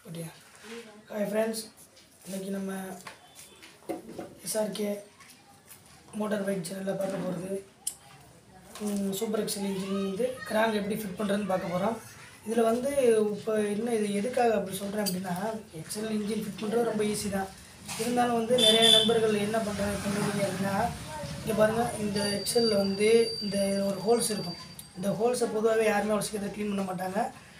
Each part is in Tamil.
அப்படியா ஹாய் ஃப்ரெண்ட்ஸ் இன்றைக்கி நம்ம எஸ்ஆர்கே மோட்டார் பைக் சேனலில் பார்க்க போகிறது சூப்பர் எக்ஸல் இன்ஜின் வந்து கிராங்க் எப்படி ஃபிட் பண்ணுறதுன்னு பார்க்க போகிறோம் இதில் வந்து இப்போ என்ன இது எதுக்காக அப்படி சொல்கிறேன் அப்படின்னா எக்ஸல் இன்ஜின் ஃபிட் பண்ணுறது ரொம்ப ஈஸி தான் இருந்தாலும் வந்து நிறைய நண்பர்கள் என்ன பண்ணுறாங்க பண்ணுறீங்க அப்படின்னா இங்கே பாருங்கள் இந்த எக்ஸலில் வந்து இந்த ஒரு ஹோல்ஸ் இருக்கும் இந்த ஹோல்ஸை பொதுவாகவே யாருமே அவ்வளோ சீக்கிரத்தை க்ளீன் பண்ண மாட்டாங்க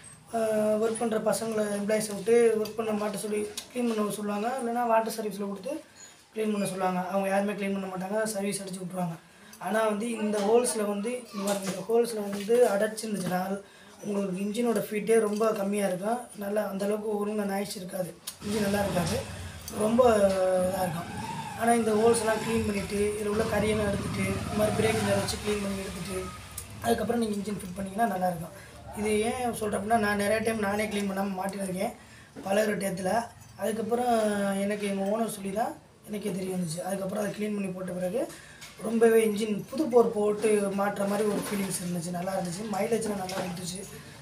ஒர்க் பண்ணுற பசங்களை எம்ப்ளாயிஸை விட்டு ஒர்க் பண்ண மாட்ட சொல்லி க்ளீன் பண்ண சொல்லுவாங்க இல்லைன்னா வாட்டர் சர்வீஸில் கொடுத்து க்ளீன் பண்ண சொல்லுவாங்க அவங்க யாருமே க்ளீன் பண்ண மாட்டாங்க சர்வீஸ் அடிச்சு விட்ருவாங்க ஆனால் வந்து இந்த ஹோல்ஸில் வந்து இந்த மாதிரி இந்த ஹோல்ஸில் வந்து அடைச்சிருந்துச்சுன்னா உங்களுக்கு இன்ஜினோட ஃபீட்டே ரொம்ப கம்மியாக இருக்கும் நல்லா அந்தளவுக்கு ஒழுங்காக நாய்ஸ் இருக்காது இன்ஜின் நல்லா இருக்காது ரொம்ப இதாக இருக்கும் ஆனால் இந்த ஹோல்ஸ்லாம் க்ளீன் பண்ணிவிட்டு இதில் உள்ள கரியெல்லாம் எடுத்துகிட்டு இந்த மாதிரி பிரேக் வச்சு க்ளீன் பண்ணி எடுத்துகிட்டு அதுக்கப்புறம் நீங்கள் இன்ஜின் ஃபிட் பண்ணிங்கன்னா நல்லாயிருக்கும் இது ஏன் சொல்கிறேன் அப்படின்னா நான் நிறைய டைம் நானே க்ளீன் பண்ணாமல் மாட்டிருக்கேன் பழகிற டயத்தில் அதுக்கப்புறம் எனக்கு எங்கள் ஓனர் சொல்லி தான் எனக்கே தெரிய வந்துச்சு அதுக்கப்புறம் அதை க்ளீன் பண்ணி போட்ட பிறகு ரொம்பவே இன்ஜின் புது போர் போட்டு மாட்டுற மாதிரி ஒரு ஃபீலிங்ஸ் இருந்துச்சு நல்லா இருந்துச்சு மைலேஜ்லாம் நல்லா இருந்துச்சு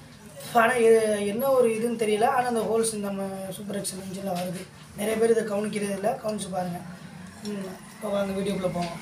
ஆனால் இது என்ன ஒரு இதுன்னு தெரியல ஆனால் அந்த ஹோல்ஸ் நம்ம சூப்பர் எக்ஸல் இன்ஜினில் வருது நிறைய பேர் இதை கவனிக்கிறது இல்லை கவனிச்சு பாருங்கள் இப்போ வாங்க வீடியோக்குள்ளே போவோம்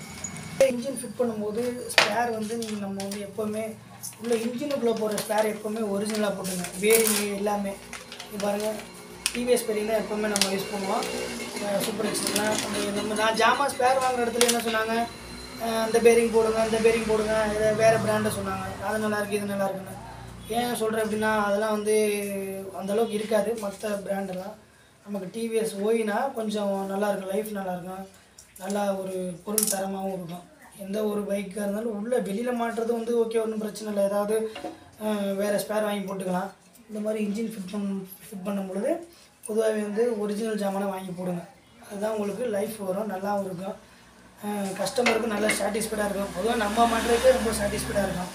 இன்ஜின் ஃபிட் பண்ணும்போது ஸ்பேர் வந்து நீங்கள் நம்ம வந்து எப்போவுமே உள்ள இன்ஜினுக்குள்ளே போகிற ஸ்பேர் எப்போவுமே ஒரிஜினலாக போட்டுங்க பேரிங்கு எல்லாமே இது பாருங்கள் டிவிஎஸ் பேரிங் தான் எப்போவுமே நம்ம யூஸ் பண்ணுவோம் சூப்பர் எக்ஸ்லாம் நம்ம நான் ஜாமா ஸ்பேர் வாங்குற இடத்துல என்ன சொன்னாங்க அஹ் அந்த பேரிங் போடுங்க அந்த பேரிங் போடுங்க இதை வேறு பிராண்டை சொன்னாங்க அது நல்லா இருக்கு இது நல்லா இருக்குன்னு ஏன் சொல்கிறேன் அப்படின்னா அதெல்லாம் வந்து அந்தளவுக்கு இருக்காது மற்ற பிராண்டெல்லாம் நமக்கு டிவிஎஸ் ஓயினா கொஞ்சம் நல்லா இருக்கும் லைஃப் நல்லா இருக்கும் நல்லா ஒரு பொருள் தரமாகவும் இருக்கும் எந்த ஒரு பைக்காக இருந்தாலும் உள்ளே வெளியில் மாட்டுறது வந்து ஓகே ஒன்றும் பிரச்சனை இல்லை ஏதாவது அஹ், வேறு ஸ்பேர் வாங்கி போட்டுக்கலாம் இந்த மாதிரி இன்ஜின் ஃபிட் பண்ண ஃபிட் பண்ணும் பொழுது பொதுவாகவே வந்து ஒரிஜினல் ஜாமானை வாங்கி போடுங்க அதுதான் உங்களுக்கு லைஃப் வரும் நல்லாவும் இருக்கும் கஸ்டமருக்கும் நல்லா சாட்டிஸ்ஃபைடாக இருக்கும் பொதுவாக நம்ம மாட்டுறதுக்கே ரொம்ப சாட்டிஸ்ஃபைடாக இருக்கும்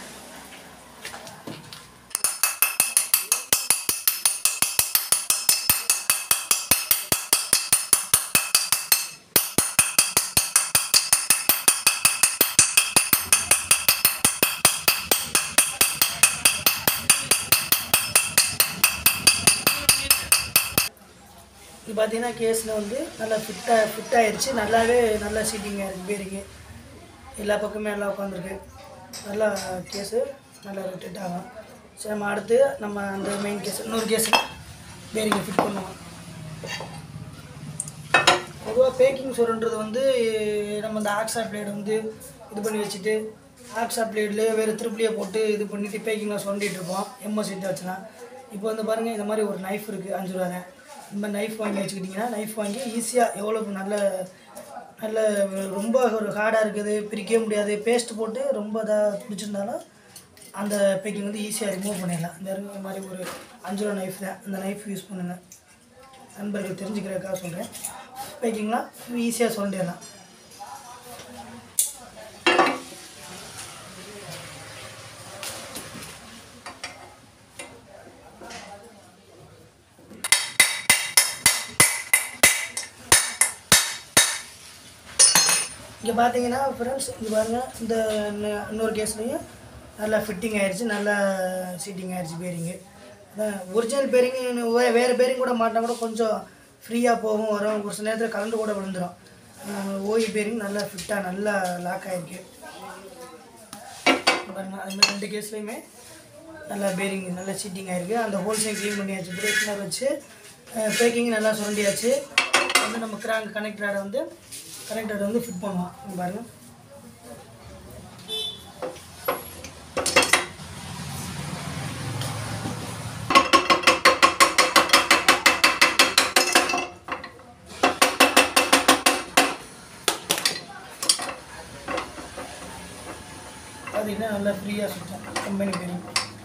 இது பார்த்தீங்கன்னா கேஸில் வந்து நல்லா ஃபிட்டாக ஃபிட் ஆயிடுச்சு நல்லாவே நல்லா சீட்டிங்காக இருக்குது பேரிங்கு எல்லா பக்கமே நல்லா உட்காந்துருக்கு நல்லா கேஸு நல்லா ரொட்டேட் ஆகும் சரி நம்ம அடுத்து நம்ம அந்த மெயின் கேஸ் இன்னொரு கேஸு பேரிங்கை ஃபிட் பண்ணுவோம் பொதுவாக பேக்கிங் சோறுன்றது வந்து நம்ம இந்த ஆக்ஸா பிளேடு வந்து இது பண்ணி வச்சுட்டு ஆக்ஸா பிளேட்லேயே வேறு திருப்பிலேயே போட்டு இது பண்ணிட்டு பேக்கிங்லாம் சொல்லிட்டு இருப்போம் எம்எஸ் சீட்டை வச்சுலாம் இப்போ வந்து பாருங்கள் இந்த மாதிரி ஒரு நைஃப் இருக்குது அஞ்சு ரூபா தான் இந்த மாதிரி நைஃப் வாங்கி வச்சுக்கிட்டிங்கன்னா நைஃப் வாங்கி ஈஸியாக எவ்வளோ நல்ல நல்ல ரொம்ப ஒரு ஹார்டாக இருக்குது பிரிக்கவே முடியாது பேஸ்ட் போட்டு ரொம்ப இதாக பிடிச்சிருந்தாலும் அந்த பேக்கிங் வந்து ஈஸியாக ரிமூவ் பண்ணிடலாம் இந்த இருக்க மாதிரி ஒரு அஞ்சு ரூபா நைஃப் தான் அந்த நைஃப் யூஸ் பண்ணுங்கள் நண்பர்கள் தெரிஞ்சுக்கிறதுக்காக சொல்கிறேன் பேக்கிங்லாம் ஈஸியாக சொல்லிடலாம் இங்கே பார்த்தீங்கன்னா ஃப்ரெண்ட்ஸ் இது பாருங்க இந்த இன்ன- இன்னொரு கேஸ்லேயும் நல்லா ஃபிட்டிங் ஆயிடுச்சு நல்லா சீட்டிங் ஆயிடுச்சு பேரிங்கு ஒரிஜினல் பேரிங் வேறு பேரிங் கூட மாட்டினா கூட கொஞ்சம் ஃப்ரீயாக போகும் வரும் ஒரு சில நேரத்தில் கலந்து கூட விழுந்துடும் ஓய் பேரிங் நல்லா ஃபிட்டாக நல்லா லாக் ஆகிருக்கு பாருங்க அது மாதிரி ரெண்டு கேஸ்லேயுமே நல்லா பேரிங் நல்லா சீட்டிங் ஆயிருக்கு அந்த ஹோல்சேல் க்ளீன் பண்ணியாச்சு பிரேக்னர் வச்சு பேக்கிங் நல்லா சுரண்டியாச்சு வந்து நம்ம கிராங்க் கனெக்டரை வந்து கனெக்டரை வந்து ஃபிட் பண்ணுவோம் இங்க பாருங்க பார்த்தீங்கன்னா நல்லா ஃப்ரீயாக சுத்தம் கம்பெனி பேரிங்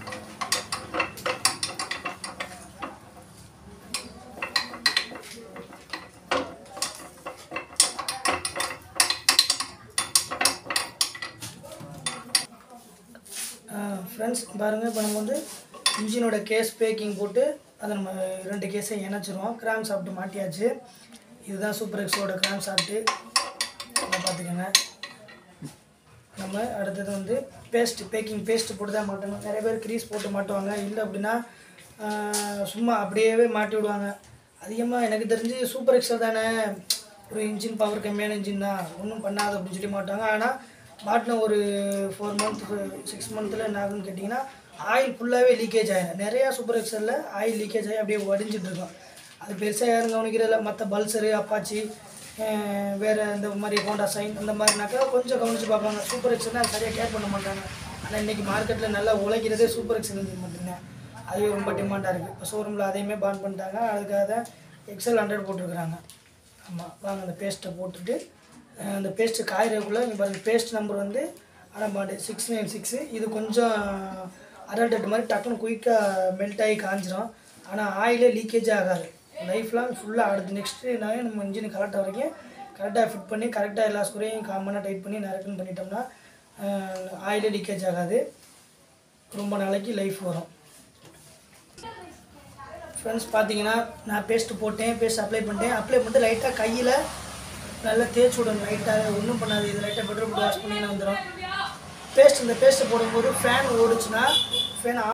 ஃப்ரெண்ட்ஸ் பாருங்கள் இப்போ நம்ம வந்து இன்ஜினோட கேஸ் பேக்கிங் போட்டு அதை நம்ம ரெண்டு கேஸை இணைச்சிருவோம் கிராம் சாப்பிட்டு மாட்டியாச்சு இதுதான் சூப்பர் எக்ஸோட கிராம் சாப்பிட்டு பார்த்துக்கோங்க நம்ம அடுத்தது வந்து பேஸ்ட் பேக்கிங் பேஸ்ட் போட்டு தான் மாட்டணும் நிறைய பேர் க்ரீஸ் போட்டு மாட்டுவாங்க இல்லை அப்படின்னா ஆஹ் சும்மா அப்படியே மாட்டி விடுவாங்க அதிகமாக எனக்கு தெரிஞ்சு சூப்பர் எக்ஸல் தானே ஒரு இன்ஜின் பவர் கம்மியான இன்ஜின் தான் ஒன்றும் பண்ணாது அப்படின்னு சொல்லி மாட்டாங்க ஆனால் மாட்டின ஒரு ஃபோர் மந்த் சிக்ஸ் மந்த்தில் என்ன ஆகுன்னு கேட்டிங்கன்னா ஆயில் ஃபுல்லாகவே லீக்கேஜ் ஆகிடும் நிறையா சூப்பர் எக்ஸலில் ஆயில் லீக்கேஜ் ஆகி அப்படியே வடிஞ்சிட்டு இருக்கும் அது பெருசாக யாரும் கவனிக்கிறதில்ல மற்ற பல்சரு அப்பாச்சி அஹ் வேற இந்த மாதிரி ஹோண்டா சைன் அந்த மாதிரினாக்கா கொஞ்சம் கவனித்து பார்ப்பாங்க சூப்பர் எக்ஸ்னா சரியாக கேர் பண்ண மாட்டாங்க ஆனால் இன்றைக்கி மார்க்கெட்டில் நல்லா உழைக்கிறதே சூப்பர் எக்ஸல் இன்ஜின் மட்டும்தான் அதுவே ரொம்ப டிமாண்டாக இருக்குது இப்போ ஷோரூமில் அதையுமே பான் பண்ணிட்டாங்க அதுக்காக தான் எக்ஸல் ஹண்ட்ரட் போட்டிருக்கிறாங்க ஆமாம் வாங்க அந்த பேஸ்ட்டை போட்டுட்டு அஹ் அந்த பேஸ்ட்டு காயிறதுக்குள்ளே இங்கே பாருங்க பேஸ்ட் நம்பர் வந்து அடம்பாண்டு சிக்ஸ் நைன் சிக்ஸு இது கொஞ்சம் அரல்டட் மாதிரி டக்குன்னு குயிக்காக மெல்ட் ஆகி காஞ்சிரும் ஆனால் ஆயிலே லீக்கேஜ் ஆகாது லைஃப் லாங் ஃபுல்லாக அடுத்து நெக்ஸ்ட்டு நாள் நம்ம இன்ஜின் கரெக்டாக வரைக்கும் கரெக்டாக ஃபிட் பண்ணி கரெக்டாக எல்லா ஸ்குரையும் காமனாக டைட் பண்ணி நரக்குன்னு பண்ணிட்டோம்னா ஆயிலே லீக்கேஜ் ஆகாது ரொம்ப நாளைக்கு லைஃப் வரும் ஃப்ரெண்ட்ஸ் பார்த்தீங்கன்னா நான் பேஸ்ட்டு போட்டேன் பேஸ்ட் அப்ளை பண்ணிட்டேன் அப்ளை பண்ணிட்டு லைட்டாக கையில் நல்லா தேய்ச்சி விடணும் லைட்டாக ஒன்றும் பண்ணாது இது லைட்டாக பெட்ரோல் போட்டு வாஷ் பண்ணிங்கன்னா வந்துடும் பேஸ்ட் இந்த பேஸ்ட்டை போடும்போது ஃபேன் ஓடுச்சுன்னா ஃபேன்